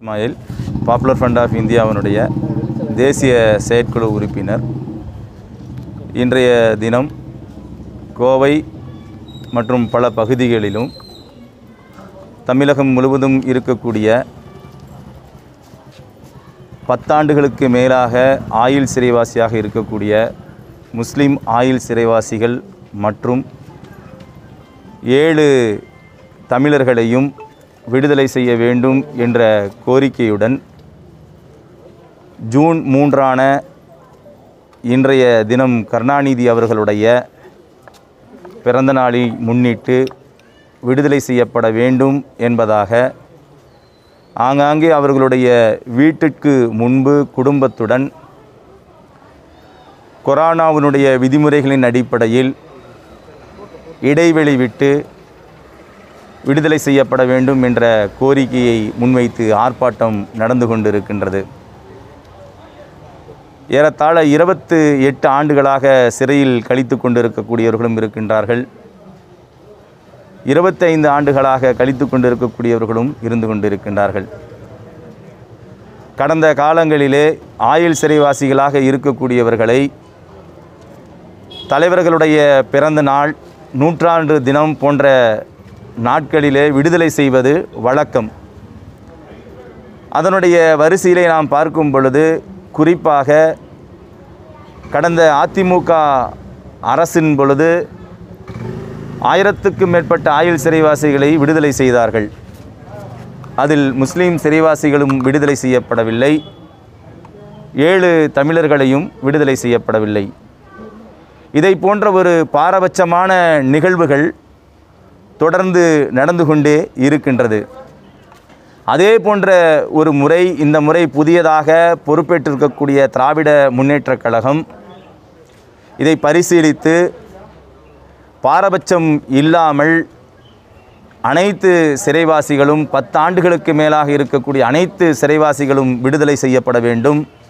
Ismail popular front of இந்தியாவினுடைய தேசிய செயற்குழு உறுப்பினர் இன்றைய தினம் கோவை மற்றும் பல பகுதிகளிலும் தமிழகம் முழுவதும் இருக்கக்கூடிய பத்தாண்டுகளுக்கு மேலாக ஆயுள் சிறைவாசியாக இருக்கக்கூடிய முஸ்லிம் ஆயுள் சிறைவாசிகள் மற்றும் ஏழு தமிழர்களையும் விடுதலை செய்ய வேண்டும் என்ற கோரிக்கையுடன் ஜூன் மூன்றான இன்றைய தினம் கருணாநிதி அவர்களுடைய பிறந்த நாளை முன்னிட்டு விடுதலை செய்யப்பட வேண்டும் என்பதாக ஆங்காங்கே அவர்களுடைய வீட்டிற்கு முன்பு குடும்பத்துடன் கொரோனாவினுடைய விதிமுறைகளின் அடிப்படையில் இடைவெளி விட்டு விடுதலை செய்யப்பட வேண்டும் என்ற கோரிக்கையை முன்வைத்து ஆர்ப்பாட்டம் நடந்து கொண்டிருக்கின்றது ஏறத்தாழ இருபத்து எட்டு ஆண்டுகளாக சிறையில் கழித்து கொண்டிருக்கக்கூடியவர்களும் இருக்கின்றார்கள் இருபத்தைந்து ஆண்டுகளாக கழித்து கொண்டிருக்கக்கூடியவர்களும் இருந்து கொண்டிருக்கின்றார்கள் கடந்த காலங்களிலே ஆயுள் சிறைவாசிகளாக இருக்கக்கூடியவர்களை தலைவர்களுடைய பிறந்த நாள் நூற்றாண்டு தினம் போன்ற நாட்களிலே விடுதலை செய்வது வழக்கம் அதனுடைய வரிசையிலே நாம் பார்க்கும் பொழுது குறிப்பாக கடந்த அதிமுக அரசின் பொழுது ஆயிரத்துக்கும் மேற்பட்ட ஆயுள் சிறைவாசிகளை விடுதலை செய்தார்கள் அதில் முஸ்லீம் சிறைவாசிகளும் விடுதலை செய்யப்படவில்லை ஏழு தமிழர்களையும் விடுதலை செய்யப்படவில்லை இதை போன்ற ஒரு பாரபட்சமான நிகழ்வுகள் தொடர்ந்து நடந்து கொண்டே இருக்கின்றது அதே போன்ற ஒரு முறை இந்த முறை புதியதாக பொறுப்பேற்றிருக்கக்கூடிய திராவிட முன்னேற்றக் கழகம் இதை பரிசீலித்து பாரபட்சம் இல்லாமல் அனைத்து சிறைவாசிகளும் பத்தாண்டுகளுக்கு மேலாக இருக்கக்கூடிய அனைத்து சிறைவாசிகளும் விடுதலை செய்யப்பட வேண்டும்